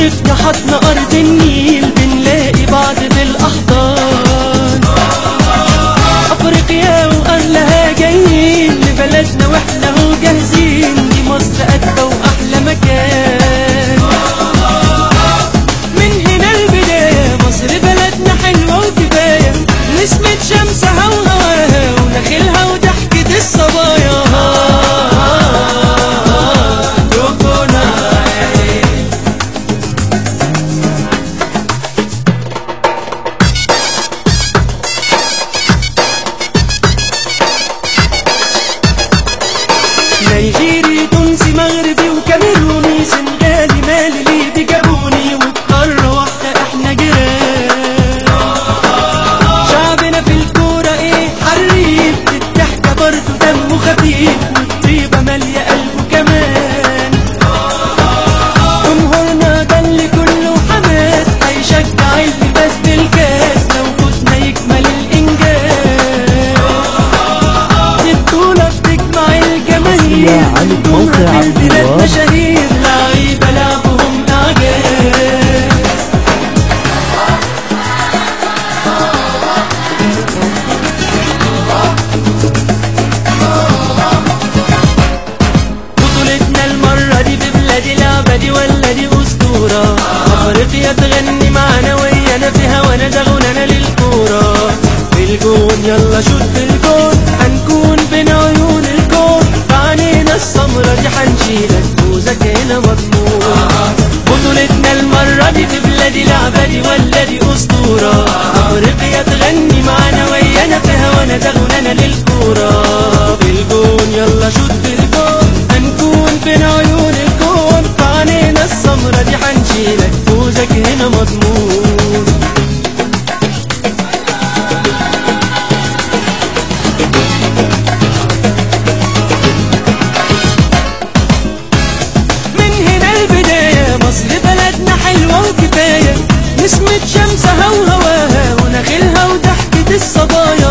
صيفنا حطنا أرض النيل بنلاقي بعض بالأحضان أفريقيا وأهلها جايين لبلدنا وإحنا هو جاهزين دي مصر أجمل وأحلى مكان من هنا البداية مصر بلدنا حلوة وكفاية نسمة شمسها وهواها ونخيلها وضحكة الصبايا كوكوناي نيجيري تونسي مغربي وكاميروني سنغالي مالي ليبي جابوني وبقارة واحدة احنا جيران شعبنا في الكورة ايه حريف الضحكة برضه دمه خفيف والطيبة مالية قلبه كمان جمهورنا ده اللي كله حماس هيشجع اللي فاز بالكاس لو فزنا يكمل الانجاز دي بطولة بتجمع الجماهير يا علي موقع جمهور في البلاد الجواب. مشاهير لعيبة لعبهم اعجاز بطولتنا المرة دي ببلادي لعبة دي ولا دي أسطورة أفريقيا تغني معانا ويانا في هوانا ده غنانا للكورة في الجون يلا شوت في الجون هنكون بين عيون الكون بعينينا السمرة دي هنشيلك فوزك هنا مضمون بطولتنا المرة دي في بلادي لعبة دي ولا دي أسطورة أفريقيا تغني معانا ويانا في هوانا ده غنانا للكورة في الجون يلا شوت في الجون هنكون بين عيون الكون بعينينا السمرة دي هنشيلك فوزك هنا مضمون من هنا البداية مصر بلدنا حلوة وكفاية نسمة شمسها وهواها ونخيلها وضحكة الصبايا